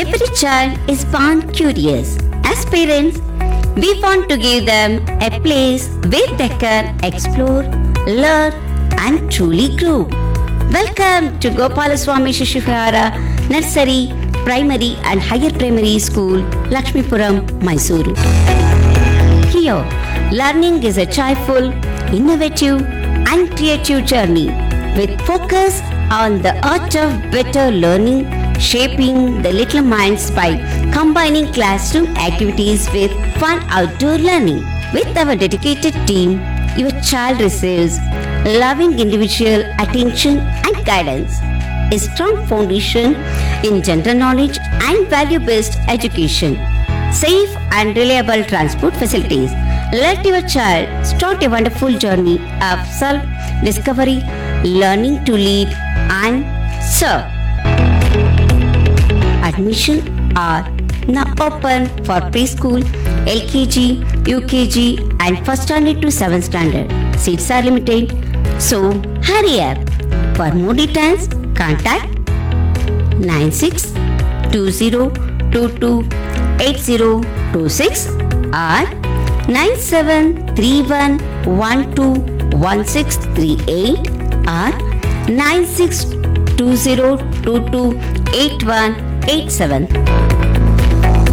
Every child is born curious. As parents, we want to give them a place where they can explore, learn, and truly grow. Welcome to Gopalaswamy Shishivara Nursery, Primary and Higher Primary School, Lakshmipuram, Mysuru. Here, learning is a joyful, innovative, and creative journey with focus on the art of better learning, shaping the little minds by combining classroom activities with fun outdoor learning. With our dedicated team, your child receives loving individual attention and guidance, a strong foundation in general knowledge and value based education safe and reliable transport facilities. Let your child start a wonderful journey of self discovery, learning to lead and serve. Admission are now open for preschool, LKG, UKG, and first standard to seventh standard. Seats are limited, so hurry up. For more details, contact 9620228026 or 9731121638 or 9620228187.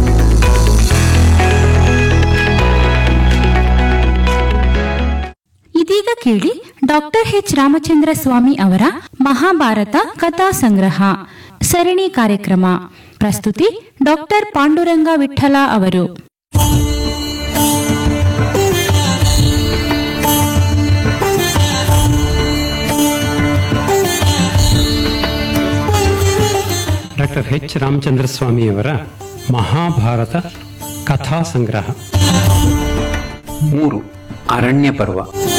ಇದೀಗ ಕೇಳಿ doctor H Ramachandra ಸ್ವಾಮಿ ಅವರ ಮಹಾಭಾರತ ಕಥಾ ಸಂಗ್ರಹ ಸರಣಿ ಕಾರ್ಯಕ್ರಮ ಪ್ರಸ್ತುತಿ doctor Panduranga Vittala ಅವರು doctor H Ramachandra ಸ್ವಾಮಿಯವರ ಮಹಾಭಾರತ ಕಥಾ ಸಂಗ್ರಹ ಮೂರು ಅರಣ್ಯ ಪರ್ವ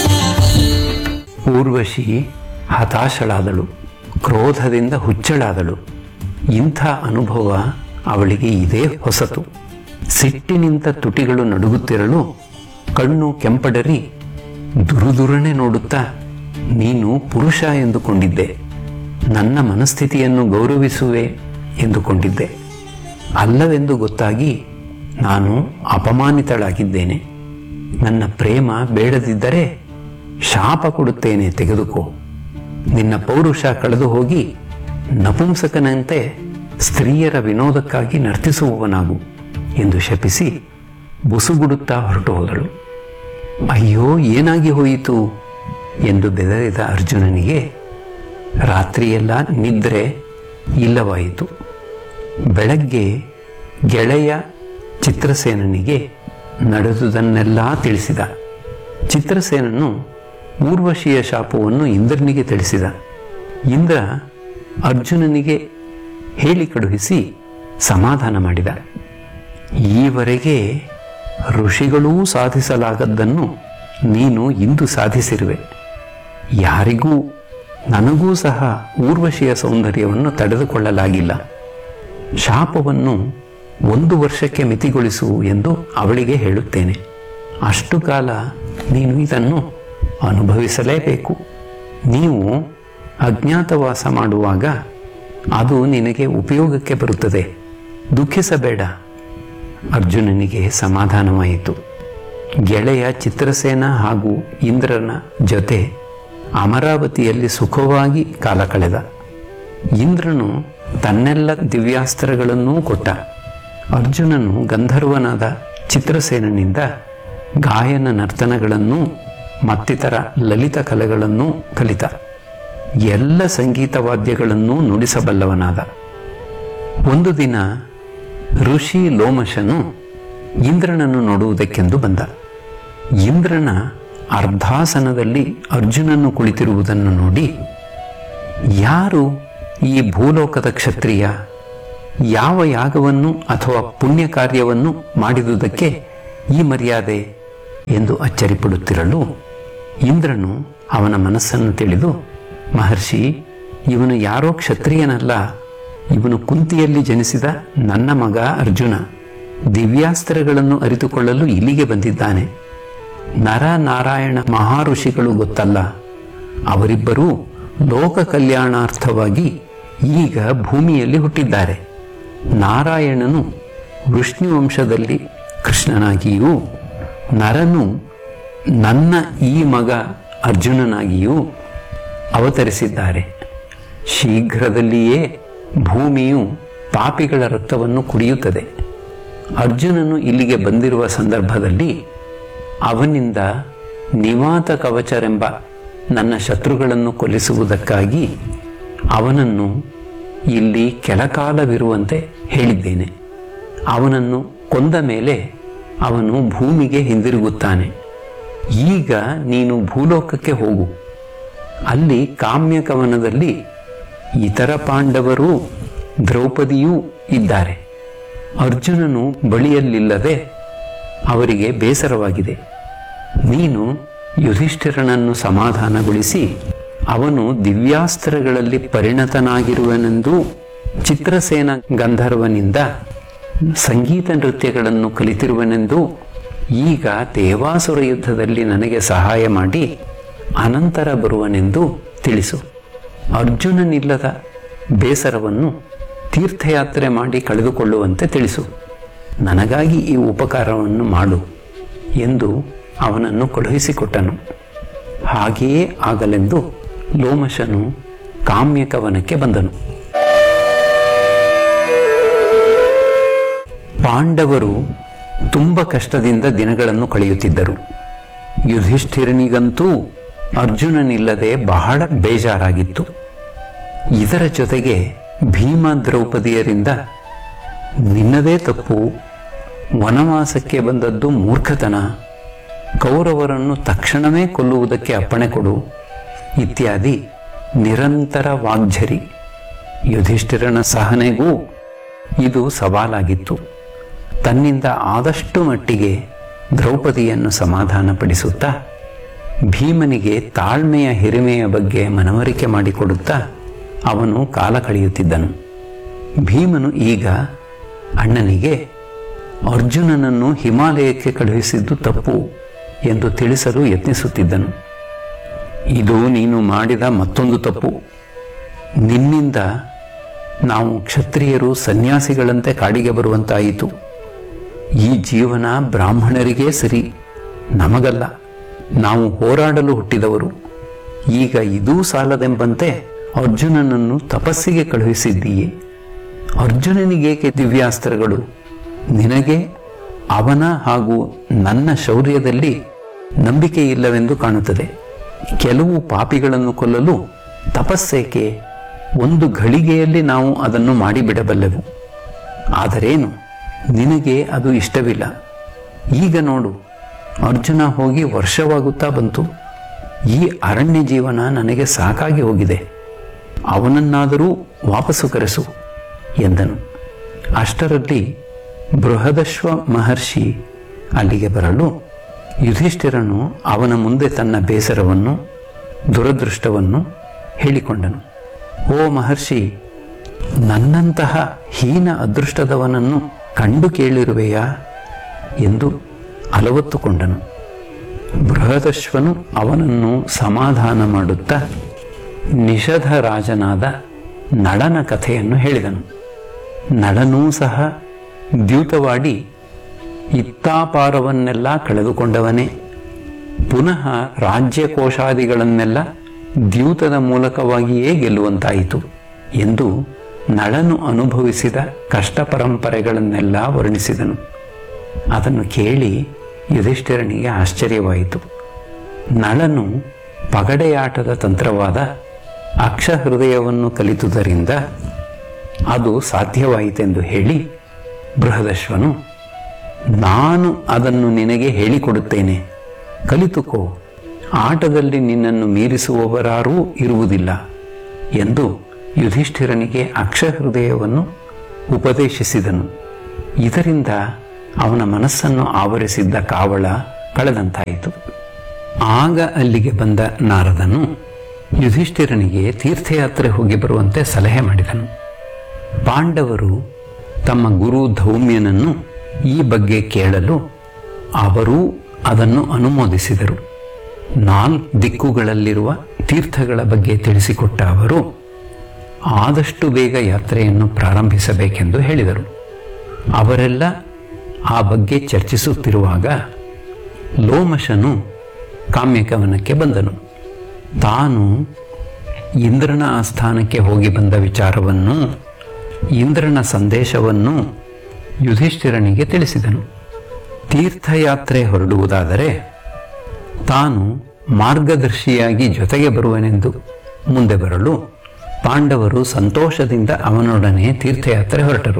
ಊರ್ವಶಿ ಹತಾಶಳಾದಳು ಕ್ರೋಧದಿಂದ ಹುಚ್ಚಳಾದಳು ಇಂಥ ಅನುಭವ ಅವಳಿಗೆ ಇದೇ ಹೊಸತು ಸಿಟ್ಟಿನಿಂದ ತುಟಿಗಳು ನಡುಗುತ್ತಿರಲು ಕಣ್ಣು ಕೆಂಪಡರಿ ದುರುದುರನೆ ನೋಡುತ್ತಾ ನೀನು ಪುರುಷ ಎಂದುಕೊಂಡಿದ್ದೆ ನನ್ನ ಮನಸ್ಥಿತಿಯನ್ನು ಗೌರವಿಸುವೆ ಎಂದುಕೊಂಡಿದ್ದೆ ಅಲ್ಲವೆಂದು ಗೊತ್ತಾಗಿ ನಾನು ಅಪಮಾನಿತಳಾಗಿದ್ದೇನೆ ನನ್ನ ಪ್ರೇಮ ಬೇಡದಿದ್ದರೆ ಶಾಪ ಕೊಡುತ್ತೇನೆ ತೆಗೆದುಕೋ ನಿನ್ನ ಪೌರುಷ ಕಳೆದು ಹೋಗಿ ನಪುಂಸಕನಂತೆ ಸ್ತ್ರೀಯರ ವಿನೋದಕ್ಕಾಗಿ ನರ್ತಿಸುವವನಾಗು ಎಂದು ಶಪಿಸಿ ಬುಸುಗುಡುತ್ತಾ ಹೊರಟು ಹೋದಳು ಅಯ್ಯೋ ಏನಾಗಿ ಹೋಯಿತು ಎಂದು ಬೆದರಿದ ಅರ್ಜುನನಿಗೆ ರಾತ್ರಿಯೆಲ್ಲ ನಿದ್ರೆ ಇಲ್ಲವಾಯಿತು ಬೆಳಗ್ಗೆ ಗೆಳೆಯ ಚಿತ್ರಸೇನನಿಗೆ ನಡೆದುದನ್ನೆಲ್ಲ ತಿಳಿಸಿದ ಚಿತ್ರಸೇನನು ಊರ್ವಶಿಯ ಶಾಪವನ್ನು ಇಂದ್ರನಿಗೆ ತಿಳಿಸಿದ ಇಂದ್ರ ಅರ್ಜುನನಿಗೆ ಹೇಳಿ ಕಳುಹಿಸಿ ಸಮಾಧಾನ ಮಾಡಿದ ಈವರೆಗೆ ಋಷಿಗಳೂ ಸಾಧಿಸಲಾಗದ್ದನ್ನು ನೀನು ಇಂದು ಸಾಧಿಸಿರುವೆ ಯಾರಿಗೂ ನನಗೂ ಸಹ ಊರ್ವಶಿಯ ಸೌಂದರ್ಯವನ್ನು ತಡೆದುಕೊಳ್ಳಲಾಗಿಲ್ಲ ಶಾಪವನ್ನು ಒಂದು ವರ್ಷಕ್ಕೆ ಮಿತಿಗೊಳಿಸು ಎಂದು ಅವಳಿಗೆ ಹೇಳುತ್ತೇನೆ ಅಷ್ಟು ಕಾಲ ನೀನು ಇದನ್ನು ಅನುಭವಿಸಲೇಬೇಕು ನೀವು ಅಜ್ಞಾತವಾಸ ಮಾಡುವಾಗ ಅದು ನಿನಗೆ ಉಪಯೋಗಕ್ಕೆ ಬರುತ್ತದೆ ದುಃಖಿಸಬೇಡ ಅರ್ಜುನನಿಗೆ ಸಮಾಧಾನವಾಯಿತು ಗೆಳೆಯ ಚಿತ್ರಸೇನ ಹಾಗೂ ಇಂದ್ರನ ಜೊತೆ ಅಮರಾವತಿಯಲ್ಲಿ ಸುಖವಾಗಿ ಕಾಲ ಕಳೆದ ಇಂದ್ರನು ತನ್ನೆಲ್ಲ ದಿವ್ಯಾಸ್ತ್ರಗಳನ್ನೂ ಕೊಟ್ಟ ಅರ್ಜುನನು ಗಂಧರ್ವನಾದ ಚಿತ್ರಸೇನನಿಂದ ಗಾಯನ ನರ್ತನಗಳನ್ನೂ ಮತ್ತಿತರ ಲಲಿತ ಕಲೆಗಳನ್ನೂ ಕಲಿತ ಎಲ್ಲ ಸಂಗೀತ ವಾದ್ಯಗಳನ್ನೂ ನುಡಿಸಬಲ್ಲವನಾದ ಒಂದು ದಿನ ಋಷಿ ಲೋಮಶನು ಇಂದ್ರನನ್ನು ನೋಡುವುದಕ್ಕೆಂದು ಬಂದ ಇಂದ್ರನ ಅರ್ಧಾಸನದಲ್ಲಿ ಅರ್ಜುನನ್ನು ಕುಳಿತಿರುವುದನ್ನು ನೋಡಿ ಯಾರು ಈ ಭೂಲೋಕದ ಕ್ಷತ್ರಿಯ ಯಾವ ಯಾಗವನ್ನು ಅಥವಾ ಪುಣ್ಯ ಕಾರ್ಯವನ್ನು ಮಾಡಿದುದಕ್ಕೆ ಈ ಮರ್ಯಾದೆ ಎಂದು ಅಚ್ಚರಿಪಡುತ್ತಿರಲು ಇಂದ್ರನು ಅವನ ಮನಸ್ಸನ್ನು ತಿಳಿದು ಮಹರ್ಷಿ ಇವನು ಯಾರೋ ಕ್ಷತ್ರಿಯನಲ್ಲ ಇವನು ಕುಂತಿಯಲ್ಲಿ ಜನಿಸಿದ ನನ್ನ ಮಗ ಅರ್ಜುನ ದಿವ್ಯಾಸ್ತ್ರಗಳನ್ನು ಅರಿತುಕೊಳ್ಳಲು ಇಲ್ಲಿಗೆ ಬಂದಿದ್ದಾನೆ ನರ ನಾರಾಯಣ ಮಹಾಋಷಿಗಳು ಗೊತ್ತಲ್ಲ ಅವರಿಬ್ಬರೂ ಲೋಕ ಕಲ್ಯಾಣಾರ್ಥವಾಗಿ ಈಗ ಭೂಮಿಯಲ್ಲಿ ಹುಟ್ಟಿದ್ದಾರೆ ನಾರಾಯಣನು ವೃಷ್ಣಿ ವಂಶದಲ್ಲಿ ಕೃಷ್ಣನಾಗಿಯೂ ನರನು ನನ್ನ ಈ ಮಗ ಅರ್ಜುನನಾಗಿಯೂ ಅವತರಿಸಿದ್ದಾರೆ ಶೀಘ್ರದಲ್ಲಿಯೇ ಭೂಮಿಯು ಪಾಪಿಗಳ ರಕ್ತವನ್ನು ಕುಡಿಯುತ್ತದೆ ಅರ್ಜುನನು ಇಲ್ಲಿಗೆ ಬಂದಿರುವ ಸಂದರ್ಭದಲ್ಲಿ ಅವನಿಂದ ನಿವಾತ ಕವಚರೆಂಬ ನನ್ನ ಶತ್ರುಗಳನ್ನು ಕೊಲ್ಲಿಸುವುದಕ್ಕಾಗಿ ಅವನನ್ನು ಇಲ್ಲಿ ಕೆಲಕಾಲವಿರುವಂತೆ ಹೇಳಿದ್ದೇನೆ ಅವನನ್ನು ಕೊಂದ ಮೇಲೆ ಅವನು ಭೂಮಿಗೆ ಹಿಂದಿರುಗುತ್ತಾನೆ ಈಗ ನೀನು ಭೂಲೋಕಕ್ಕೆ ಹೋಗು ಅಲ್ಲಿ ಕಾಮ್ಯ ಕವನದಲ್ಲಿ ಇತರ ಪಾಂಡವರು ದ್ರೌಪದಿಯೂ ಇದ್ದಾರೆ ಅರ್ಜುನನು ಬಳಿಯಲ್ಲಿಲ್ಲದೆ ಅವರಿಗೆ ಬೇಸರವಾಗಿದೆ ನೀನು ಯುಧಿಷ್ಠಿರನನ್ನು ಸಮಾಧಾನಗೊಳಿಸಿ ಅವನು ದಿವ್ಯಾಸ್ತ್ರಗಳಲ್ಲಿ ಪರಿಣತನಾಗಿರುವನೆಂದು ಚಿತ್ರಸೇನ ಗಂಧರ್ವನಿಂದ ಸಂಗೀತ ನೃತ್ಯಗಳನ್ನು ಕಲಿತಿರುವನೆಂದು ಈಗ ದೇವಾಸುರ ಯುದ್ಧದಲ್ಲಿ ನನಗೆ ಸಹಾಯ ಮಾಡಿ ಅನಂತರ ಬರುವನೆಂದು ತಿಳಿಸು ಅರ್ಜುನನಿಲ್ಲದ ಬೇಸರವನ್ನು ತೀರ್ಥಯಾತ್ರೆ ಮಾಡಿ ಕಳೆದುಕೊಳ್ಳುವಂತೆ ತಿಳಿಸು ನನಗಾಗಿ ಈ ಉಪಕಾರವನ್ನು ಮಾಡು ಎಂದು ಅವನನ್ನು ಕಳುಹಿಸಿಕೊಟ್ಟನು ಹಾಗೆಯೇ ಆಗಲೆಂದು ಲೋಮಶನು ಕಾಮ್ಯಕವನಕ್ಕೆ ಬಂದನು ಪಾಂಡವರು ತುಂಬ ಕಷ್ಟದಿಂದ ದಿನಗಳನ್ನು ಕಳೆಯುತ್ತಿದ್ದರು ಯುಧಿಷ್ಠಿರನಿಗಂತೂ ಅರ್ಜುನನಿಲ್ಲದೆ ಬಹಳ ಬೇಜಾರಾಗಿತ್ತು ಇದರ ಜೊತೆಗೆ ಭೀಮ ದ್ರೌಪದಿಯರಿಂದ ನಿನ್ನದೇ ತಪ್ಪು ವನವಾಸಕ್ಕೆ ಬಂದದ್ದು ಮೂರ್ಖತನ ಕೌರವರನ್ನು ತಕ್ಷಣವೇ ಕೊಲ್ಲುವುದಕ್ಕೆ ಅಪ್ಪಣೆ ಕೊಡು ಇತ್ಯಾದಿ ನಿರಂತರ ವಾಗ್ಝರಿ ಯುಧಿಷ್ಠಿರನ ಸಹನೆಗೂ ಇದು ಸವಾಲಾಗಿತ್ತು ತನ್ನಿಂದ ಆದಷ್ಟು ಮಟ್ಟಿಗೆ ದ್ರೌಪದಿಯನ್ನು ಸಮಾಧಾನಪಡಿಸುತ್ತಾ ಭೀಮನಿಗೆ ತಾಳ್ಮೆಯ ಹಿರಿಮೆಯ ಬಗ್ಗೆ ಮನವರಿಕೆ ಮಾಡಿಕೊಡುತ್ತಾ ಅವನು ಕಾಲ ಕಳೆಯುತ್ತಿದ್ದನು ಭೀಮನು ಈಗ ಅಣ್ಣನಿಗೆ ಅರ್ಜುನನನ್ನು ಹಿಮಾಲಯಕ್ಕೆ ಕಳುಹಿಸಿದ್ದು ತಪ್ಪು ಎಂದು ತಿಳಿಸಲು ಯತ್ನಿಸುತ್ತಿದ್ದನು ಇದು ನೀನು ಮಾಡಿದ ಮತ್ತೊಂದು ತಪ್ಪು ನಿನ್ನಿಂದ ನಾವು ಕ್ಷತ್ರಿಯರು ಸನ್ಯಾಸಿಗಳಂತೆ ಕಾಡಿಗೆ ಬರುವಂತಾಯಿತು ಈ ಜೀವನ ಬ್ರಾಹ್ಮಣರಿಗೇ ಸರಿ ನಮಗಲ್ಲ ನಾವು ಹೋರಾಡಲು ಹುಟ್ಟಿದವರು ಈಗ ಇದೂ ಸಾಲದೆಂಬಂತೆ ಅರ್ಜುನನನ್ನು ತಪಸ್ಸಿಗೆ ಕಳುಹಿಸಿದ್ದೀಯೆ ಅರ್ಜುನನಿಗೇಕೆ ದಿವ್ಯಾಸ್ತ್ರಗಳು ನಿನಗೆ ಅವನ ಹಾಗೂ ನನ್ನ ಶೌರ್ಯದಲ್ಲಿ ನಂಬಿಕೆ ಇಲ್ಲವೆಂದು ಕಾಣುತ್ತದೆ ಕೆಲವು ಪಾಪಿಗಳನ್ನು ಕೊಲ್ಲಲು ತಪಸ್ಸೇಕೆ ಒಂದು ಘಳಿಗೆಯಲ್ಲಿ ನಾವು ಅದನ್ನು ಮಾಡಿಬಿಡಬಲ್ಲೆವು ಆದರೇನು ನಿನಗೆ ಅದು ಇಷ್ಟವಿಲ್ಲ ಈಗ ನೋಡು ಅರ್ಜುನ ಹೋಗಿ ವರ್ಷವಾಗುತ್ತಾ ಬಂತು ಈ ಅರಣ್ಯ ಜೀವನ ನನಗೆ ಸಾಕಾಗಿ ಹೋಗಿದೆ ಅವನನ್ನಾದರೂ ವಾಪಸ್ಸು ಕರೆಸು ಎಂದನು ಅಷ್ಟರಲ್ಲಿ ಬೃಹದಶ್ವ ಮಹರ್ಷಿ ಅಲ್ಲಿಗೆ ಬರಲು ಯುಧಿಷ್ಠಿರನು ಅವನ ಮುಂದೆ ತನ್ನ ಬೇಸರವನ್ನು ದುರದೃಷ್ಟವನ್ನು ಹೇಳಿಕೊಂಡನು ಓ ಮಹರ್ಷಿ ನನ್ನಂತಹ ಹೀನ ಅದೃಷ್ಟದವನನ್ನು ಕಂಡು ಕೇಳಿರುವೆಯಾ ಎಂದು ಅಲವತ್ತುಕೊಂಡನು ಬೃಹದಶ್ವನು ಅವನನ್ನು ಸಮಾಧಾನ ಮಾಡುತ್ತಾ ನಿಷಧ ರಾಜನಾದ ನಳನ ಕಥೆಯನ್ನು ಹೇಳಿದನು ನಳನೂ ಸಹ ದ್ಯೂತವಾಡಿ ಇತ್ತಾಪಾರವನ್ನೆಲ್ಲ ಕಳೆದುಕೊಂಡವನೇ ಪುನಃ ರಾಜ್ಯಕೋಶಾದಿಗಳನ್ನೆಲ್ಲ ದ್ಯೂತದ ಮೂಲಕವಾಗಿಯೇ ಗೆಲ್ಲುವಂತಾಯಿತು ಎಂದು ನಳನು ಅನುಭವಿಸಿದ ಕಷ್ಟ ಪರಂಪರೆಗಳನ್ನೆಲ್ಲ ವರ್ಣಿಸಿದನು ಅದನ್ನು ಕೇಳಿ ಯುಧಿಷ್ಠಿರನಿಗೆ ಆಶ್ಚರ್ಯವಾಯಿತು ನಳನು ಪಗಡೆಯಾಟದ ತಂತ್ರವಾದ ಅಕ್ಷಹೃದಯವನ್ನು ಕಲಿತುದರಿಂದ ಅದು ಸಾಧ್ಯವಾಯಿತೆಂದು ಹೇಳಿ ಬೃಹದಶ್ವನು ನಾನು ಅದನ್ನು ನಿನಗೆ ಹೇಳಿಕೊಡುತ್ತೇನೆ ಕಲಿತುಕೋ ಆಟದಲ್ಲಿ ನಿನ್ನನ್ನು ಮೀರಿಸುವವರಾರೂ ಇರುವುದಿಲ್ಲ ಎಂದು ಯುಧಿಷ್ಠಿರನಿಗೆ ಅಕ್ಷಹೃದಯವನ್ನು ಉಪದೇಶಿಸಿದನು ಇದರಿಂದ ಅವನ ಮನಸ್ಸನ್ನು ಆವರಿಸಿದ್ದ ಕಾವಳ ಕಳೆದಂತಾಯಿತು ಆಗ ಅಲ್ಲಿಗೆ ಬಂದ ನಾರದನು ಯುಧಿಷ್ಠಿರನಿಗೆ ತೀರ್ಥಯಾತ್ರೆ ಹೋಗಿ ಬರುವಂತೆ ಸಲಹೆ ಮಾಡಿದನು ಪಾಂಡವರು ತಮ್ಮ ಗುರು ಧೌಮ್ಯನನ್ನು ಈ ಬಗ್ಗೆ ಕೇಳಲು ಅವರೂ ಅದನ್ನು ಅನುಮೋದಿಸಿದರು ನಾಲ್ ದಿಕ್ಕುಗಳಲ್ಲಿರುವ ತೀರ್ಥಗಳ ಬಗ್ಗೆ ತಿಳಿಸಿಕೊಟ್ಟ ಅವರು ಆದಷ್ಟು ಬೇಗ ಯಾತ್ರೆಯನ್ನು ಪ್ರಾರಂಭಿಸಬೇಕೆಂದು ಹೇಳಿದರು ಅವರೆಲ್ಲ ಆ ಬಗ್ಗೆ ಚರ್ಚಿಸುತ್ತಿರುವಾಗ ಲೋಮಶನು ಕಾಮ್ಯಕವನಕ್ಕೆ ಬಂದನು ತಾನು ಇಂದ್ರನ ಆಸ್ಥಾನಕ್ಕೆ ಹೋಗಿ ಬಂದ ವಿಚಾರವನ್ನು ಇಂದ್ರನ ಸಂದೇಶವನ್ನು ಯುಧಿಷ್ಠಿರನಿಗೆ ತಿಳಿಸಿದನು ತೀರ್ಥಯಾತ್ರೆ ಹೊರಡುವುದಾದರೆ ತಾನು ಮಾರ್ಗದರ್ಶಿಯಾಗಿ ಜೊತೆಗೆ ಬರುವನೆಂದು ಮುಂದೆ ಬರಲು ಪಾಂಡವರು ಸಂತೋಷದಿಂದ ಅವನೊಡನೆ ತೀರ್ಥಯಾತ್ರೆ ಹೊರಟರು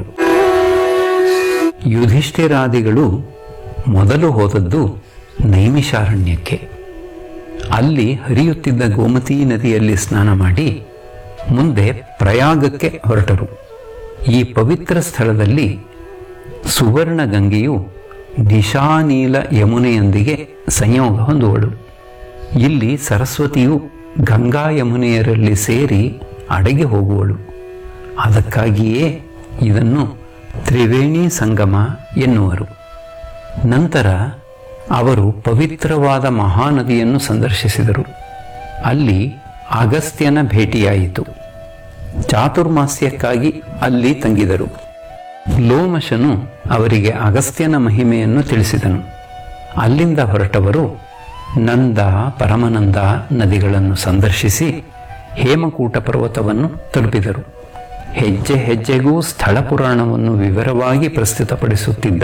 ಯುಧಿಷ್ಠಿರಾದಿಗಳು ಮೊದಲು ಹೋದದ್ದು ನೈಮಿಷಾರಣ್ಯಕ್ಕೆ ಅಲ್ಲಿ ಹರಿಯುತ್ತಿದ್ದ ಗೋಮತಿ ನದಿಯಲ್ಲಿ ಸ್ನಾನ ಮಾಡಿ ಮುಂದೆ ಪ್ರಯಾಗಕ್ಕೆ ಹೊರಟರು ಈ ಪವಿತ್ರ ಸ್ಥಳದಲ್ಲಿ ಸುವರ್ಣ ಗಂಗೆಯು ನಿಶಾನೀಲ ಯಮುನೆಯೊಂದಿಗೆ ಸಂಯೋಗ ಹೊಂದುವಳು ಇಲ್ಲಿ ಸರಸ್ವತಿಯು ಗಂಗಾ ಯಮುನೆಯರಲ್ಲಿ ಸೇರಿ ಅಡಗಿ ಹೋಗುವಳು ಅದಕ್ಕಾಗಿಯೇ ಇದನ್ನು ತ್ರಿವೇಣಿ ಸಂಗಮ ಎನ್ನುವರು ನಂತರ ಅವರು ಪವಿತ್ರವಾದ ಮಹಾನದಿಯನ್ನು ಸಂದರ್ಶಿಸಿದರು ಅಲ್ಲಿ ಅಗಸ್ತ್ಯನ ಭೇಟಿಯಾಯಿತು ಚಾತುರ್ಮಾಸ್ಯಕ್ಕಾಗಿ ಅಲ್ಲಿ ತಂಗಿದರು ಲೋಮಶನು ಅವರಿಗೆ ಅಗಸ್ತ್ಯನ ಮಹಿಮೆಯನ್ನು ತಿಳಿಸಿದನು ಅಲ್ಲಿಂದ ಹೊರಟವರು ನಂದ ಪರಮನಂದ ನದಿಗಳನ್ನು ಸಂದರ್ಶಿಸಿ ಹೇಮಕೂಟ ಪರ್ವತವನ್ನು ತಲುಪಿದರು ಹೆಜ್ಜೆ ಹೆಜ್ಜೆಗೂ ಸ್ಥಳ ಪುರಾಣವನ್ನು ವಿವರವಾಗಿ ಪ್ರಸ್ತುತಪಡಿಸುತ್ತಿದ್ದ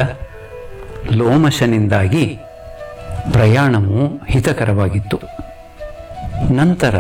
ಲೋಮಶನಿಂದಾಗಿ ಪ್ರಯಾಣವು ಹಿತಕರವಾಗಿತ್ತು ನಂತರ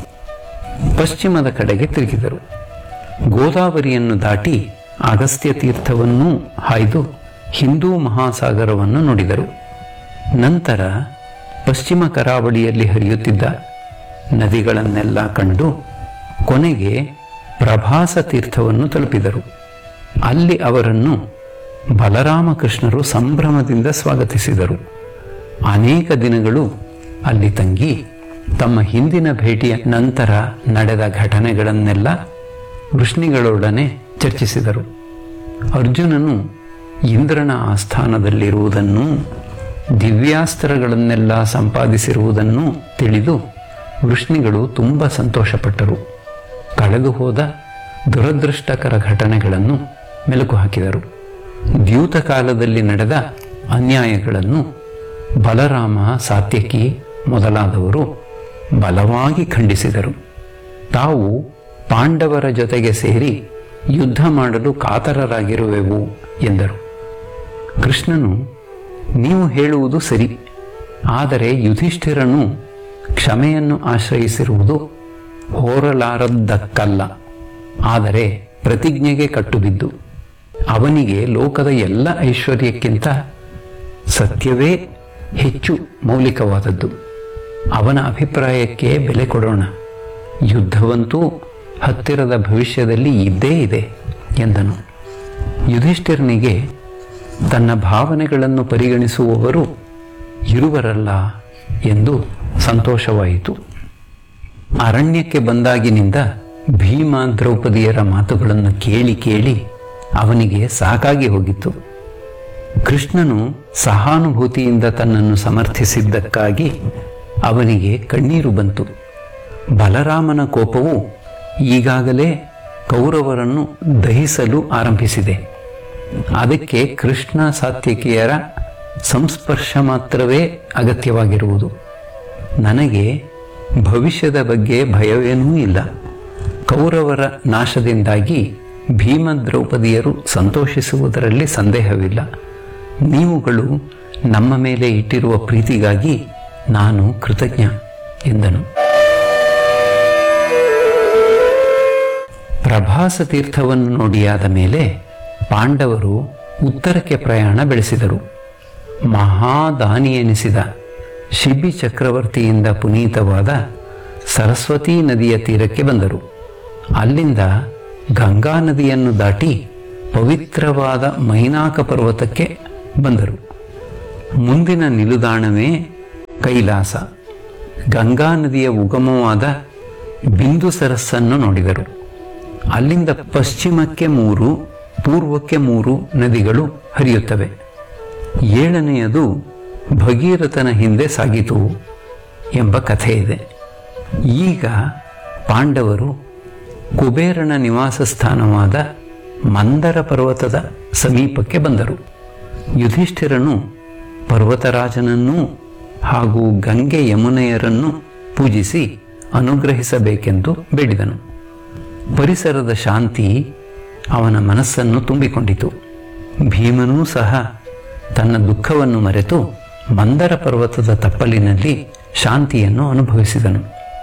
ಪಶ್ಚಿಮದ ಕಡೆಗೆ ತಿರುಗಿದರು ಗೋದಾವರಿಯನ್ನು ದಾಟಿ ಅಗಸ್ತ್ಯ ತೀರ್ಥವನ್ನೂ ಹಾಯ್ದು ಹಿಂದೂ ಮಹಾಸಾಗರವನ್ನು ನೋಡಿದರು ನಂತರ ಪಶ್ಚಿಮ ಕರಾವಳಿಯಲ್ಲಿ ಹರಿಯುತ್ತಿದ್ದ ನದಿಗಳನ್ನೆಲ್ಲ ಕಂಡು ಕೊನೆಗೆ ಪ್ರಭಾಸ ತೀರ್ಥವನ್ನು ತಲುಪಿದರು ಅಲ್ಲಿ ಅವರನ್ನು ಬಲರಾಮಕೃಷ್ಣರು ಸಂಭ್ರಮದಿಂದ ಸ್ವಾಗತಿಸಿದರು ಅನೇಕ ದಿನಗಳು ಅಲ್ಲಿ ತಂಗಿ ತಮ್ಮ ಹಿಂದಿನ ಭೇಟಿಯ ನಂತರ ನಡೆದ ಘಟನೆಗಳನ್ನೆಲ್ಲ ವೃಷ್ಣಿಗಳೊಡನೆ ಚರ್ಚಿಸಿದರು ಅರ್ಜುನನು ಇಂದ್ರನ ಆಸ್ಥಾನದಲ್ಲಿರುವುದನ್ನು ದಿವ್ಯಾಸ್ತ್ರಗಳನ್ನೆಲ್ಲ ಸಂಪಾದಿಸಿರುವುದನ್ನು ತಿಳಿದು ವೃಷ್ಣಿಗಳು ತುಂಬ ಸಂತೋಷಪಟ್ಟರು ಕಳೆದು ಹೋದ ದುರದೃಷ್ಟಕರ ಘಟನೆಗಳನ್ನು ಮೆಲುಕು ಹಾಕಿದರು ದ್ಯೂತ ಕಾಲದಲ್ಲಿ ನಡೆದ ಅನ್ಯಾಯಗಳನ್ನು ಬಲರಾಮ ಸಾತ್ಯಕಿ ಮೊದಲಾದವರು ಬಲವಾಗಿ ಖಂಡಿಸಿದರು ತಾವು ಪಾಂಡವರ ಜೊತೆಗೆ ಸೇರಿ ಯುದ್ಧ ಮಾಡಲು ಕಾತರರಾಗಿರುವೆವು ಎಂದರು ಕೃಷ್ಣನು ನೀವು ಹೇಳುವುದು ಸರಿ ಆದರೆ ಯುಧಿಷ್ಠಿರನು ಕ್ಷಮೆಯನ್ನು ಆಶ್ರಯಿಸಿರುವುದು ಹೋರಲಾರದ್ದಕ್ಕಲ್ಲ ಆದರೆ ಪ್ರತಿಜ್ಞೆಗೆ ಕಟ್ಟುಬಿದ್ದು ಅವನಿಗೆ ಲೋಕದ ಎಲ್ಲ ಐಶ್ವರ್ಯಕ್ಕಿಂತ ಸತ್ಯವೇ ಹೆಚ್ಚು ಮೌಲಿಕವಾದದ್ದು ಅವನ ಅಭಿಪ್ರಾಯಕ್ಕೆ ಬೆಲೆ ಕೊಡೋಣ ಯುದ್ಧವಂತೂ ಹತ್ತಿರದ ಭವಿಷ್ಯದಲ್ಲಿ ಇದ್ದೇ ಇದೆ ಎಂದನು ಯುಧಿಷ್ಠಿರನಿಗೆ ತನ್ನ ಭಾವನೆಗಳನ್ನು ಪರಿಗಣಿಸುವವರು ಇರುವರಲ್ಲ ಎಂದು ಸಂತೋಷವಾಯಿತು ಅರಣ್ಯಕ್ಕೆ ಬಂದಾಗಿನಿಂದ ಭೀಮ ದ್ರೌಪದಿಯರ ಮಾತುಗಳನ್ನು ಕೇಳಿ ಕೇಳಿ ಅವನಿಗೆ ಸಾಕಾಗಿ ಹೋಗಿತ್ತು ಕೃಷ್ಣನು ಸಹಾನುಭೂತಿಯಿಂದ ತನ್ನನ್ನು ಸಮರ್ಥಿಸಿದ್ದಕ್ಕಾಗಿ ಅವನಿಗೆ ಕಣ್ಣೀರು ಬಂತು ಬಲರಾಮನ ಕೋಪವು ಈಗಾಗಲೇ ಕೌರವರನ್ನು ದಹಿಸಲು ಆರಂಭಿಸಿದೆ ಅದಕ್ಕೆ ಕೃಷ್ಣ ಸಾತ್ವಿಕೆಯರ ಸಂಸ್ಪರ್ಶ ಮಾತ್ರವೇ ಅಗತ್ಯವಾಗಿರುವುದು ನನಗೆ ಭವಿಷ್ಯದ ಬಗ್ಗೆ ಭಯವೇನೂ ಇಲ್ಲ ಕೌರವರ ನಾಶದಿಂದಾಗಿ ಭೀಮ ದ್ರೌಪದಿಯರು ಸಂತೋಷಿಸುವುದರಲ್ಲಿ ಸಂದೇಹವಿಲ್ಲ ನೀವುಗಳು ನಮ್ಮ ಮೇಲೆ ಇಟ್ಟಿರುವ ಪ್ರೀತಿಗಾಗಿ ನಾನು ಕೃತಜ್ಞ ಎಂದನು ಪ್ರಭಾಸ ತೀರ್ಥವನ್ನು ನೋಡಿಯಾದ ಮೇಲೆ ಪಾಂಡವರು ಉತ್ತರಕ್ಕೆ ಪ್ರಯಾಣ ಬೆಳೆಸಿದರು ಮಹಾದಾನಿ ಎನಿಸಿದ ಶಿಬಿ ಚಕ್ರವರ್ತಿಯಿಂದ ಪುನೀತವಾದ ಸರಸ್ವತೀ ನದಿಯ ತೀರಕ್ಕೆ ಬಂದರು ಅಲ್ಲಿಂದ ಗಂಗಾ ನದಿಯನ್ನು ದಾಟಿ ಪವಿತ್ರವಾದ ಮೈನಾಕ ಪರ್ವತಕ್ಕೆ ಬಂದರು ಮುಂದಿನ ನಿಲುದಾಣವೇ ಕೈಲಾಸ ಗಂಗಾ ನದಿಯ ಉಗಮವಾದ ಬಿಂದು ಸರಸ್ಸನ್ನು ನೋಡಿದರು ಅಲ್ಲಿಂದ ಪಶ್ಚಿಮಕ್ಕೆ ಮೂರು ಪೂರ್ವಕ್ಕೆ ಮೂರು ನದಿಗಳು ಹರಿಯುತ್ತವೆ ಏಳನೆಯದು ಭಗೀರಥನ ಹಿಂದೆ ಸಾಗಿತು ಎಂಬ ಕಥೆ ಇದೆ ಈಗ ಪಾಂಡವರು ಕುಬೇರನ ನಿವಾಸ ಸ್ಥಾನವಾದ ಮಂದರ ಪರ್ವತದ ಸಮೀಪಕ್ಕೆ ಬಂದರು ಯುಧಿಷ್ಠಿರನು ಪರ್ವತರಾಜನನ್ನೂ ಹಾಗೂ ಗಂಗೆ ಯಮುನೆಯರನ್ನು ಪೂಜಿಸಿ ಅನುಗ್ರಹಿಸಬೇಕೆಂದು ಬೇಡಿದನು ಪರಿಸರದ ಶಾಂತಿ ಅವನ ಮನಸ್ಸನ್ನು ತುಂಬಿಕೊಂಡಿತು ಭೀಮನೂ ಸಹ ತನ್ನ ದುಃಖವನ್ನು ಮರೆತು ಮಂದರ ಪರ್ವತದ ತಪ್ಪಲಿನಲ್ಲಿ ಶಾಂತಿಯನ್ನು ಅನುಭವಿಸಿದನು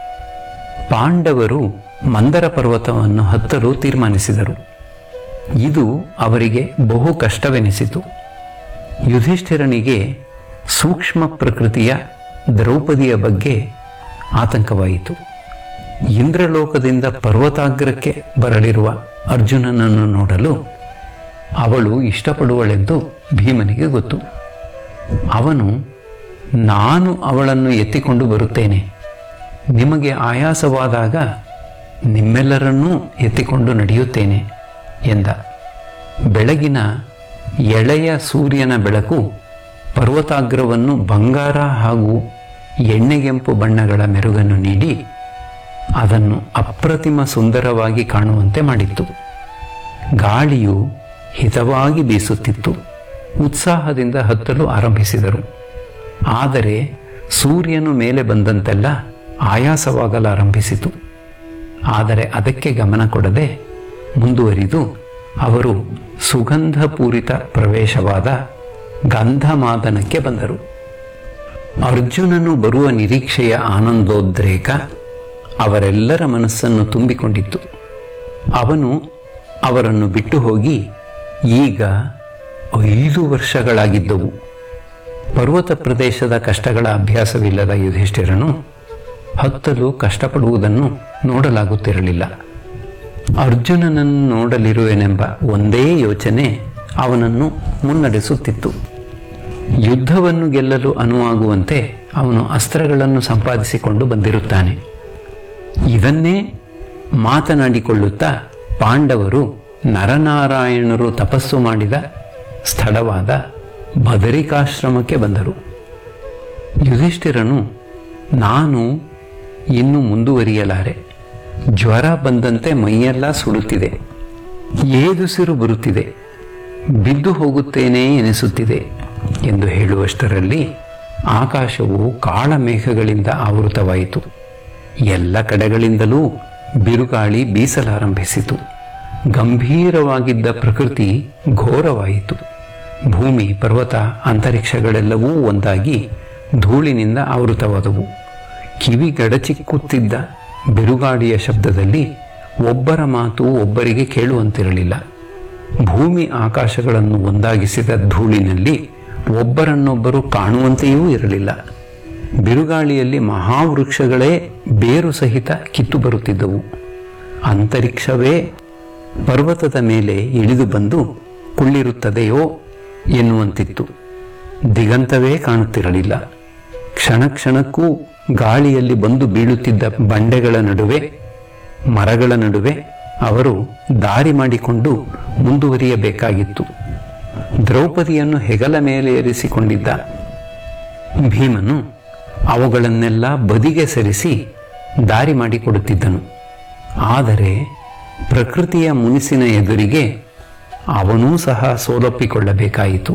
ಪಾಂಡವರು ಮಂದರ ಪರ್ವತವನ್ನು ಹತ್ತಲು ತೀರ್ಮಾನಿಸಿದರು ಇದು ಅವರಿಗೆ ಬಹು ಕಷ್ಟವೆನಿಸಿತು ಯುಧಿಷ್ಠಿರನಿಗೆ ಸೂಕ್ಷ್ಮ ಪ್ರಕೃತಿಯ ದ್ರೌಪದಿಯ ಬಗ್ಗೆ ಆತಂಕವಾಯಿತು ಇಂದ್ರಲೋಕದಿಂದ ಪರ್ವತಾಗ್ರಕ್ಕೆ ಬರಲಿರುವ ಅರ್ಜುನನನ್ನು ನೋಡಲು ಅವಳು ಇಷ್ಟಪಡುವಳೆಂದು ಭೀಮನಿಗೆ ಗೊತ್ತು ಅವನು ನಾನು ಅವಳನ್ನು ಎತ್ತಿಕೊಂಡು ಬರುತ್ತೇನೆ ನಿಮಗೆ ಆಯಾಸವಾದಾಗ ನಿಮ್ಮೆಲ್ಲರನ್ನೂ ಎತ್ತಿಕೊಂಡು ನಡೆಯುತ್ತೇನೆ ಎಂದ ಬೆಳಗಿನ ಎಳೆಯ ಸೂರ್ಯನ ಬೆಳಕು ಪರ್ವತಾಗ್ರವನ್ನು ಬಂಗಾರ ಹಾಗೂ ಎಣ್ಣೆಗೆಂಪು ಬಣ್ಣಗಳ ಮೆರುಗನ್ನು ನೀಡಿ ಅದನ್ನು ಅಪ್ರತಿಮ ಸುಂದರವಾಗಿ ಕಾಣುವಂತೆ ಮಾಡಿತ್ತು ಗಾಳಿಯು ಹಿತವಾಗಿ ಬೀಸುತ್ತಿತ್ತು ಉತ್ಸಾಹದಿಂದ ಹತ್ತಲು ಆರಂಭಿಸಿದರು ಆದರೆ ಸೂರ್ಯನು ಮೇಲೆ ಬಂದಂತೆಲ್ಲ ಆಯಾಸವಾಗಲಾರಂಭಿಸಿತು ಆದರೆ ಅದಕ್ಕೆ ಗಮನ ಕೊಡದೆ ಮುಂದುವರಿದು ಅವರು ಸುಗಂಧಪೂರಿತ ಪ್ರವೇಶವಾದ ಗಂಧಮಾದನಕ್ಕೆ ಬಂದರು ಅರ್ಜುನನು ಬರುವ ನಿರೀಕ್ಷೆಯ ಆನಂದೋದ್ರೇಕ ಅವರೆಲ್ಲರ ಮನಸ್ಸನ್ನು ತುಂಬಿಕೊಂಡಿತ್ತು ಅವನು ಅವರನ್ನು ಬಿಟ್ಟು ಹೋಗಿ ಈಗ ಐದು ವರ್ಷಗಳಾಗಿದ್ದವು ಪರ್ವತ ಪ್ರದೇಶದ ಕಷ್ಟಗಳ ಅಭ್ಯಾಸವಿಲ್ಲದ ಯುಧಿಷ್ಠಿರನು ಹತ್ತಲು ಕಷ್ಟಪಡುವುದನ್ನು ನೋಡಲಾಗುತ್ತಿರಲಿಲ್ಲ ಅರ್ಜುನನನ್ನು ನೋಡಲಿರುವೆನೆಂಬ ಒಂದೇ ಯೋಚನೆ ಅವನನ್ನು ಮುನ್ನಡೆಸುತ್ತಿತ್ತು ಯುದ್ಧವನ್ನು ಗೆಲ್ಲಲು ಅನುವಾಗುವಂತೆ ಅವನು ಅಸ್ತ್ರಗಳನ್ನು ಸಂಪಾದಿಸಿಕೊಂಡು ಬಂದಿರುತ್ತಾನೆ ಇದನ್ನೇ ಮಾತನಾಡಿಕೊಳ್ಳುತ್ತಾ ಪಾಂಡವರು ನರನಾರಾಯಣರು ತಪಸ್ಸು ಮಾಡಿದ ಸ್ಥಳವಾದ ಬದರಿಕಾಶ್ರಮಕ್ಕೆ ಬಂದರು ಯುಧಿಷ್ಠಿರನು ನಾನು ಇನ್ನು ಮುಂದುವರಿಯಲಾರೆ ಜ್ವರ ಬಂದಂತೆ ಮೈಯೆಲ್ಲ ಸುಡುತ್ತಿದೆ ಏದುಸಿರು ಬರುತ್ತಿದೆ ಬಿದ್ದು ಹೋಗುತ್ತೇನೆ ಎನಿಸುತ್ತಿದೆ ಎಂದು ಹೇಳುವಷ್ಟರಲ್ಲಿ ಆಕಾಶವು ಕಾಳಮೇಘಗಳಿಂದ ಆವೃತವಾಯಿತು ಎಲ್ಲ ಕಡೆಗಳಿಂದಲೂ ಬಿರುಗಾಳಿ ಬೀಸಲಾರಂಭಿಸಿತು ಗಂಭೀರವಾಗಿದ್ದ ಪ್ರಕೃತಿ ಘೋರವಾಯಿತು ಭೂಮಿ ಪರ್ವತ ಅಂತರಿಕ್ಷಗಳೆಲ್ಲವೂ ಒಂದಾಗಿ ಧೂಳಿನಿಂದ ಆವೃತವಾದವು ಕಿವಿ ಗಡಚಿಕ್ಕುತ್ತಿದ್ದ ಬಿರುಗಾಳಿಯ ಶಬ್ದದಲ್ಲಿ ಒಬ್ಬರ ಮಾತು ಒಬ್ಬರಿಗೆ ಕೇಳುವಂತಿರಲಿಲ್ಲ ಭೂಮಿ ಆಕಾಶಗಳನ್ನು ಒಂದಾಗಿಸಿದ ಧೂಳಿನಲ್ಲಿ ಒಬ್ಬರನ್ನೊಬ್ಬರು ಕಾಣುವಂತೆಯೂ ಇರಲಿಲ್ಲ ಬಿರುಗಾಳಿಯಲ್ಲಿ ಮಹಾವೃಕ್ಷಗಳೇ ಬೇರು ಸಹಿತ ಕಿತ್ತು ಬರುತ್ತಿದ್ದವು ಅಂತರಿಕ್ಷವೇ ಪರ್ವತದ ಮೇಲೆ ಇಳಿದು ಬಂದು ಕುಳ್ಳಿರುತ್ತದೆಯೋ ಎನ್ನುವಂತಿತ್ತು ದಿಗಂತವೇ ಕಾಣುತ್ತಿರಲಿಲ್ಲ ಕ್ಷಣ ಕ್ಷಣಕ್ಕೂ ಗಾಳಿಯಲ್ಲಿ ಬಂದು ಬೀಳುತ್ತಿದ್ದ ಬಂಡೆಗಳ ನಡುವೆ ಮರಗಳ ನಡುವೆ ಅವರು ದಾರಿ ಮಾಡಿಕೊಂಡು ಮುಂದುವರಿಯಬೇಕಾಗಿತ್ತು ದ್ರೌಪದಿಯನ್ನು ಹೆಗಲ ಮೇಲೆ ಏರಿಸಿಕೊಂಡಿದ್ದ ಭೀಮನು ಅವುಗಳನ್ನೆಲ್ಲ ಬದಿಗೆ ಸರಿಸಿ ದಾರಿ ಮಾಡಿಕೊಡುತ್ತಿದ್ದನು ಆದರೆ ಪ್ರಕೃತಿಯ ಮುನಿಸಿನ ಎದುರಿಗೆ ಅವನೂ ಸಹ ಸೋಲೊಪ್ಪಿಕೊಳ್ಳಬೇಕಾಯಿತು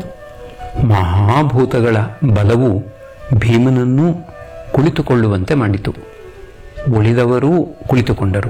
ಮಹಾಭೂತಗಳ ಬಲವು ಭೀಮನನ್ನೂ ಕುಳಿತುಕೊಳ್ಳುವಂತೆ ಮಾಡಿತು ಉಳಿದವರೂ ಕುಳಿತುಕೊಂಡರು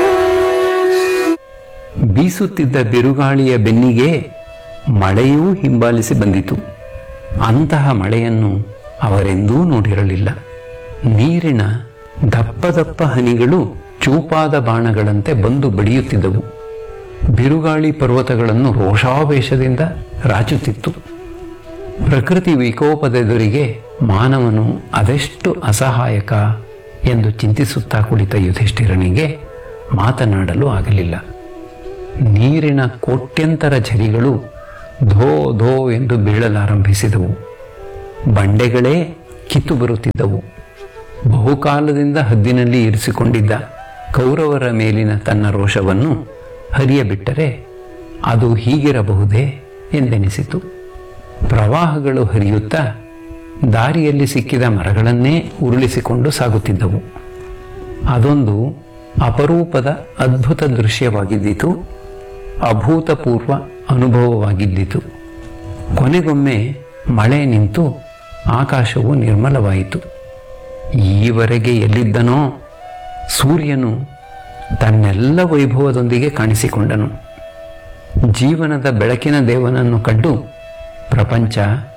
ಬೀಸುತ್ತಿದ್ದ ಬಿರುಗಾಳಿಯ ಬೆನ್ನಿಗೆ ಮಳೆಯೂ ಹಿಂಬಾಲಿಸಿ ಬಂದಿತು ಅಂತಹ ಮಳೆಯನ್ನು ಅವರೆಂದೂ ನೋಡಿರಲಿಲ್ಲ ನೀರಿನ ದಪ್ಪ ದಪ್ಪ ಹನಿಗಳು ಚೂಪಾದ ಬಾಣಗಳಂತೆ ಬಂದು ಬಡಿಯುತ್ತಿದ್ದವು ಬಿರುಗಾಳಿ ಪರ್ವತಗಳನ್ನು ರೋಷಾವೇಶದಿಂದ ರಾಚುತ್ತಿತ್ತು ಪ್ರಕೃತಿ ವಿಕೋಪದೆದುರಿಗೆ ಮಾನವನು ಅದೆಷ್ಟು ಅಸಹಾಯಕ ಎಂದು ಚಿಂತಿಸುತ್ತಾ ಕುಳಿತ ಯುಧಿಷ್ಠಿರನಿಗೆ ಮಾತನಾಡಲು ಆಗಲಿಲ್ಲ ನೀರಿನ ಕೋಟ್ಯಂತರ ಝರಿಗಳು ಧೋ ಧೋ ಎಂದು ಬೀಳಲಾರಂಭಿಸಿದವು ಬಂಡೆಗಳೇ ಕಿತ್ತು ಬರುತ್ತಿದ್ದವು ಬಹುಕಾಲದಿಂದ ಹದ್ದಿನಲ್ಲಿ ಇರಿಸಿಕೊಂಡಿದ್ದ ಕೌರವರ ಮೇಲಿನ ತನ್ನ ರೋಷವನ್ನು ಹರಿಯಬಿಟ್ಟರೆ ಅದು ಹೀಗಿರಬಹುದೇ ಎಂದೆನಿಸಿತು ಪ್ರವಾಹಗಳು ಹರಿಯುತ್ತಾ ದಾರಿಯಲ್ಲಿ ಸಿಕ್ಕಿದ ಮರಗಳನ್ನೇ ಉರುಳಿಸಿಕೊಂಡು ಸಾಗುತ್ತಿದ್ದವು ಅದೊಂದು ಅಪರೂಪದ ಅದ್ಭುತ ದೃಶ್ಯವಾಗಿದ್ದಿತು ಅಭೂತಪೂರ್ವ ಅನುಭವವಾಗಿದ್ದಿತು ಕೊನೆಗೊಮ್ಮೆ ಮಳೆ ನಿಂತು ಆಕಾಶವು ನಿರ್ಮಲವಾಯಿತು ಈವರೆಗೆ ಎಲ್ಲಿದ್ದನೋ ಸೂರ್ಯನು ತನ್ನೆಲ್ಲ ವೈಭವದೊಂದಿಗೆ ಕಾಣಿಸಿಕೊಂಡನು ಜೀವನದ ಬೆಳಕಿನ ದೇವನನ್ನು ಕಂಡು ಪ್ರಪಂಚ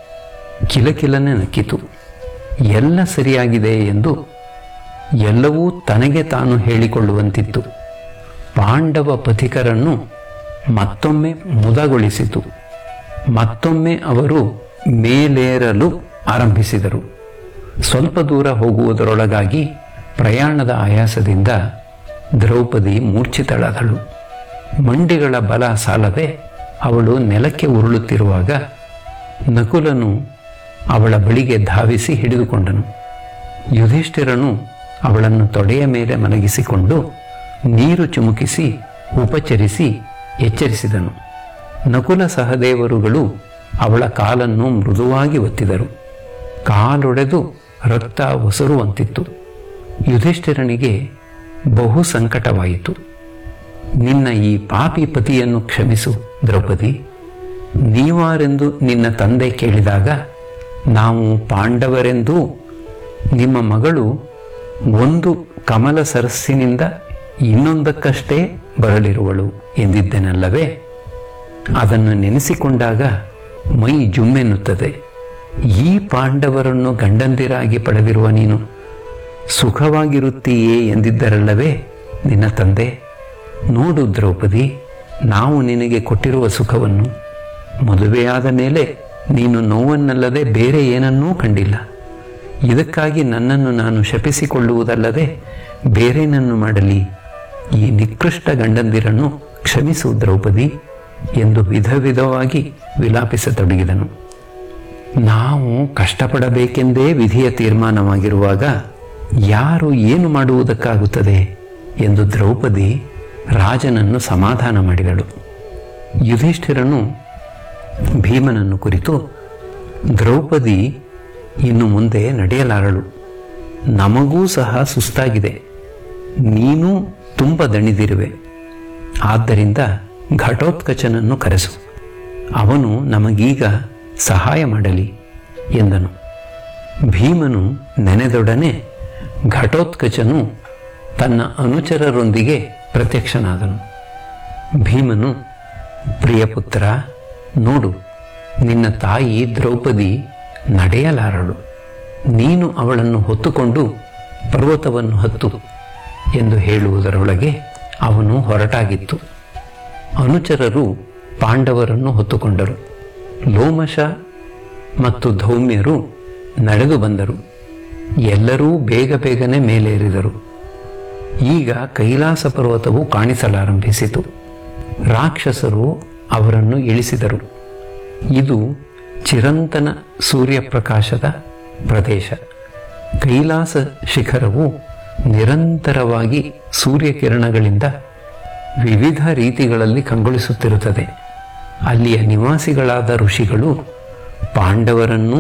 ಕಿಲಕಿಲನೆ ನಕ್ಕಿತು ಎಲ್ಲ ಸರಿಯಾಗಿದೆ ಎಂದು ಎಲ್ಲವೂ ತನಗೆ ತಾನು ಹೇಳಿಕೊಳ್ಳುವಂತಿತ್ತು ಪಾಂಡವ ಪಥಿಕರನ್ನು ಮತ್ತೊಮ್ಮೆ ಮುದಗೊಳಿಸಿತು ಮತ್ತೊಮ್ಮೆ ಅವರು ಮೇಲೇರಲು ಆರಂಭಿಸಿದರು ಸ್ವಲ್ಪ ದೂರ ಹೋಗುವುದರೊಳಗಾಗಿ ಪ್ರಯಾಣದ ಆಯಾಸದಿಂದ ದ್ರೌಪದಿ ಮೂರ್ಛಿತಳಾದಳು ಮಂಡಿಗಳ ಬಲ ಸಾಲದೆ ಅವಳು ನೆಲಕ್ಕೆ ಉರುಳುತ್ತಿರುವಾಗ ನಕುಲನು ಅವಳ ಬಳಿಗೆ ಧಾವಿಸಿ ಹಿಡಿದುಕೊಂಡನು ಯುಧಿಷ್ಠಿರನು ಅವಳನ್ನು ತೊಡೆಯ ಮೇಲೆ ಮಲಗಿಸಿಕೊಂಡು ನೀರು ಚಿಮುಕಿಸಿ ಉಪಚರಿಸಿ ಎಚ್ಚರಿಸಿದನು ನಕುಲ ಸಹದೇವರುಗಳು ಅವಳ ಕಾಲನ್ನು ಮೃದುವಾಗಿ ಒತ್ತಿದರು ಕಾಲೊಡೆದು ರಕ್ತ ಒಸರುವಂತಿತ್ತು ಯುಧಿಷ್ಠಿರನಿಗೆ ಬಹು ಸಂಕಟವಾಯಿತು ನಿನ್ನ ಈ ಪಾಪಿ ಪತಿಯನ್ನು ಕ್ಷಮಿಸು ದ್ರೌಪದಿ ನೀವಾರೆಂದು ನಿನ್ನ ತಂದೆ ಕೇಳಿದಾಗ ನಾವು ಪಾಂಡವರೆಂದೂ ನಿಮ್ಮ ಮಗಳು ಒಂದು ಕಮಲ ಸರಸ್ಸಿನಿಂದ ಇನ್ನೊಂದಕ್ಕಷ್ಟೇ ಬರಲಿರುವಳು ಎಂದಿದ್ದೆನಲ್ಲವೇ ಅದನ್ನು ನೆನೆಸಿಕೊಂಡಾಗ ಮೈ ಜುಮ್ಮೆನ್ನುತ್ತದೆ ಈ ಪಾಂಡವರನ್ನು ಗಂಡಂದಿರಾಗಿ ಪಡೆದಿರುವ ನೀನು ಸುಖವಾಗಿರುತ್ತೀಯೇ ಎಂದಿದ್ದರಲ್ಲವೇ ನಿನ್ನ ತಂದೆ ನೋಡು ದ್ರೌಪದಿ ನಾವು ನಿನಗೆ ಕೊಟ್ಟಿರುವ ಸುಖವನ್ನು ಮದುವೆಯಾದ ಮೇಲೆ ನೀನು ನೋವನ್ನಲ್ಲದೆ ಬೇರೆ ಏನನ್ನೂ ಕಂಡಿಲ್ಲ ಇದಕ್ಕಾಗಿ ನನ್ನನ್ನು ನಾನು ಶಪಿಸಿಕೊಳ್ಳುವುದಲ್ಲದೆ ಬೇರೇನನ್ನು ಮಾಡಲಿ ಈ ನಿಕೃಷ್ಟ ಗಂಡಂದಿರನ್ನು ಕ್ಷಮಿಸು ದ್ರೌಪದಿ ಎಂದು ವಿಧ ವಿಧವಾಗಿ ವಿಲಾಪಿಸತೊಡಗಿದನು ನಾವು ಕಷ್ಟಪಡಬೇಕೆಂದೇ ವಿಧಿಯ ತೀರ್ಮಾನವಾಗಿರುವಾಗ ಯಾರು ಏನು ಮಾಡುವುದಕ್ಕಾಗುತ್ತದೆ ಎಂದು ದ್ರೌಪದಿ ರಾಜನನ್ನು ಸಮಾಧಾನ ಮಾಡಿದಳು ಯುಧಿಷ್ಠಿರನು ಭೀಮನನ್ನು ಕುರಿತು ದ್ರೌಪದಿ ಇನ್ನು ಮುಂದೆ ನಡೆಯಲಾರಳು ನಮಗೂ ಸಹ ಸುಸ್ತಾಗಿದೆ ನೀನು ತುಂಬ ದಣಿದಿರುವೆ ಆದ್ದರಿಂದ ಘಟೋತ್ಕಚನನ್ನು ಕರೆಸು ಅವನು ನಮಗೀಗ ಸಹಾಯ ಮಾಡಲಿ ಎಂದನು ಭೀಮನು ನೆನೆದೊಡನೆ ಘಟೋತ್ಕಚನು ತನ್ನ ಅನುಚರರೊಂದಿಗೆ ಪ್ರತ್ಯಕ್ಷನಾದನು ಭೀಮನು ಪ್ರಿಯಪುತ್ರ ನೋಡು ನಿನ್ನ ತಾಯಿ ದ್ರೌಪದಿ ನಡೆಯಲಾರಳು ನೀನು ಅವಳನ್ನು ಹೊತ್ತುಕೊಂಡು ಪರ್ವತವನ್ನು ಹತ್ತು ಎಂದು ಹೇಳುವುದರೊಳಗೆ ಅವನು ಹೊರಟಾಗಿತ್ತು ಅನುಚರರು ಪಾಂಡವರನ್ನು ಹೊತ್ತುಕೊಂಡರು ಲೋಮಶ ಮತ್ತು ಧೌಮ್ಯರು ನಡೆದು ಬಂದರು ಎಲ್ಲರೂ ಬೇಗ ಬೇಗನೆ ಮೇಲೇರಿದರು ಈಗ ಕೈಲಾಸ ಪರ್ವತವು ಕಾಣಿಸಲಾರಂಭಿಸಿತು ರಾಕ್ಷಸರು ಅವರನ್ನು ಇಳಿಸಿದರು ಇದು ಚಿರಂತನ ಸೂರ್ಯಪ್ರಕಾಶದ ಪ್ರದೇಶ ಕೈಲಾಸ ಶಿಖರವು ನಿರಂತರವಾಗಿ ಸೂರ್ಯಕಿರಣಗಳಿಂದ ವಿವಿಧ ರೀತಿಗಳಲ್ಲಿ ಕಂಗೊಳಿಸುತ್ತಿರುತ್ತದೆ ಅಲ್ಲಿಯ ನಿವಾಸಿಗಳಾದ ಋಷಿಗಳು ಪಾಂಡವರನ್ನೂ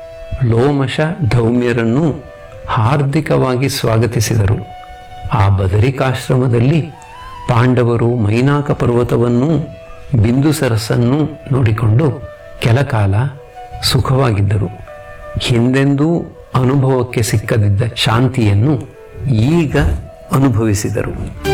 ಲೋಮಶ ಧೌಮ್ಯರನ್ನೂ ಹಾರ್ದಿಕವಾಗಿ ಸ್ವಾಗತಿಸಿದರು ಆ ಬದರಿಕಾಶ್ರಮದಲ್ಲಿ ಪಾಂಡವರು ಮೈನಾಕ ಪರ್ವತವನ್ನೂ ಬಿಂದು ಸರಸ್ಸನ್ನೂ ನೋಡಿಕೊಂಡು ಕೆಲಕಾಲ ಸುಖವಾಗಿದ್ದರು ಹಿಂದೆಂದೂ ಅನುಭವಕ್ಕೆ ಸಿಕ್ಕದಿದ್ದ ಶಾಂತಿಯನ್ನು ಈಗ ಅನುಭವಿಸಿದರು